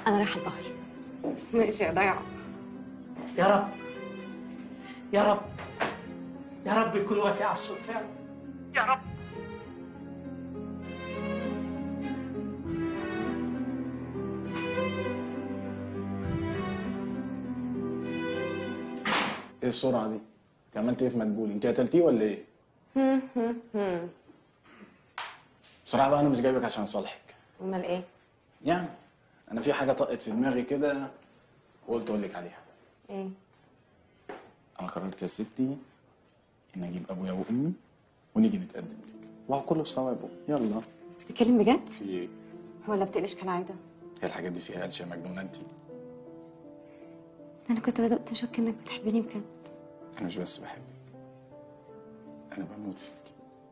انا رايحه الظهر ماشي يا ضيعه يا رب يا رب يا رب يكون وافي على الصوت فعلا يا رب ايه السرعه دي؟ انت عملت ايه في مدبولي؟ انت قتلتيه ولا ايه؟ بصراحه بقى انا مش جايبك عشان اصالحك امال ايه يعني انا في حاجه طقت في دماغي كده وقلت اقول لك عليها ايه انا قررت يا ستي ان اجيب ابويا وامي ونيجي نتقدم لك وهكله بثوابه يلا بتتكلم بجد في ايه؟ ولا بتقلش كالعاده هي الحاجات دي فيها قلش يا مجنونه انت انا كنت بدات اشك انك بتحبني بجد انا مش بس بحبك انا بموت فيك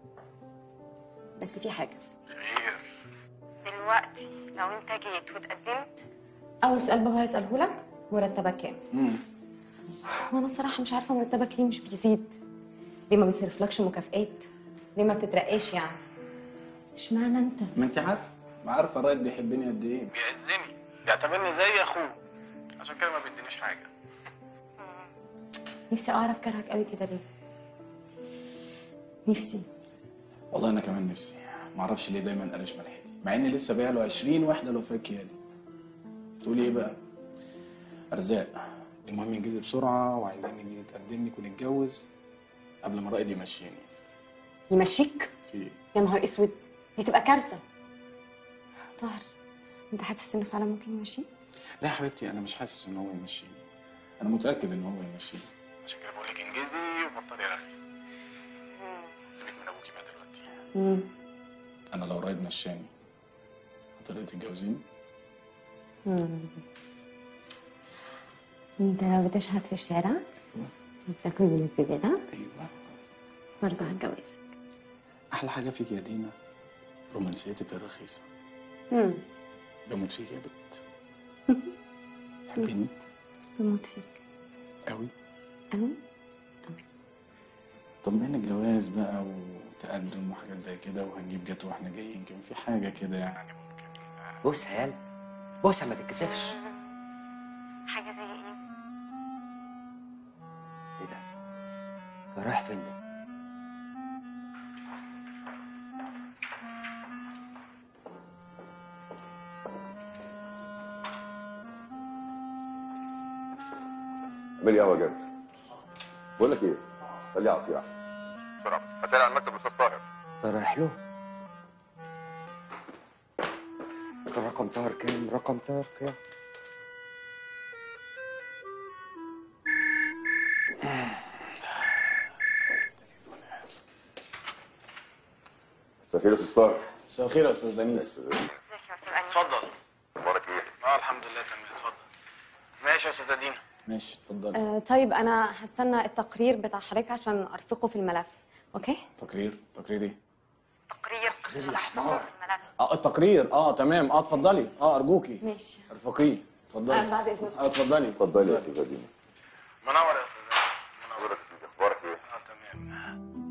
بس في حاجه خير دلوقتي لو انت جيت واتقدمت اول سؤال بابا هيساله لك مرتبك كام امم وانا صراحه مش عارفه مرتبك ليه مش بيزيد ليه ما بيصرفلكش مكافئات ليه ما بتترقاش يعني اشمعنى انت ما انت عارفه عارفه الرايد بيحبني قد ايه بيعزني بيعتبرني زي اخوه عشان كده ما بيدينيش حاجه نفسي اعرف كرهك قوي كده ليه نفسي والله انا كمان نفسي ما اعرفش ليه دايما قرش ملحتي مع ان لسه بايع له 20 واحده لو فاكر لي تقولي ايه بقى ارزاق المهم ينجزي بسرعه وعايزين نيجي نتقدم لك ونتجوز قبل ما رائد يمشيني يمشيك في ايه يا نهار اسود دي تبقى كارثه طاهر انت حاسس ان فعلا ممكن يمشي لا يا حبيبتي انا مش حاسس ان هو يمشيني انا متاكد ان هو يمشيني عشان كده بقول لك انجزي وبطلي رغي سيبك من ابوكي بقى دلوقتي امم انا لو رايد مشاني هترضي تتجوزيني انت لو بتشهد في الشارع وبتاكل من الزباله ايوه برضه هتجوزك احلى حاجه فيك يا دينا رومانسيتك الرخيصه امم بموت فيك يا بنت حبيني بموت فيك قوي قوي طب بين الجواز بقى وتقدم وحاجات زي كده وهنجيب جاتو واحنا جايين كان في حاجه كده يعني ممكن بص يا يالا بص ما تتكسفش حاجه زي ايه ايه ده؟ كان رايح فين ده؟ اعملي قهوه جامد بقول لك ايه خلي عصير احسن بسرعه هتلاقي على المكتب الاستاذ طاهر ده رايح له رقم طاهر كام؟ رقم طاهر كام؟ مساء الخير يا استاذ طاهر مساء الخير يا استاذ دنيس اتفضل اخبارك ايه؟ اه الحمد لله تمام اتفضل ماشي يا استاذ دينا ماشي اتفضل آه طيب انا هستنى التقرير بتاع حضرتك عشان ارفقه في الملف اوكي تقرير تقرير ايه تقرير تقرير يا حمار اه التقرير اه تمام اه اتفضلي اه ارجوكي ماشي ارفقيه اتفضلي آه بعد اذنك اه اتفضلي اتفضلي يا استاذ دينا منور يا استاذ دنيس منور اخبارك يا سيدي اخبارك ايه؟ اه تمام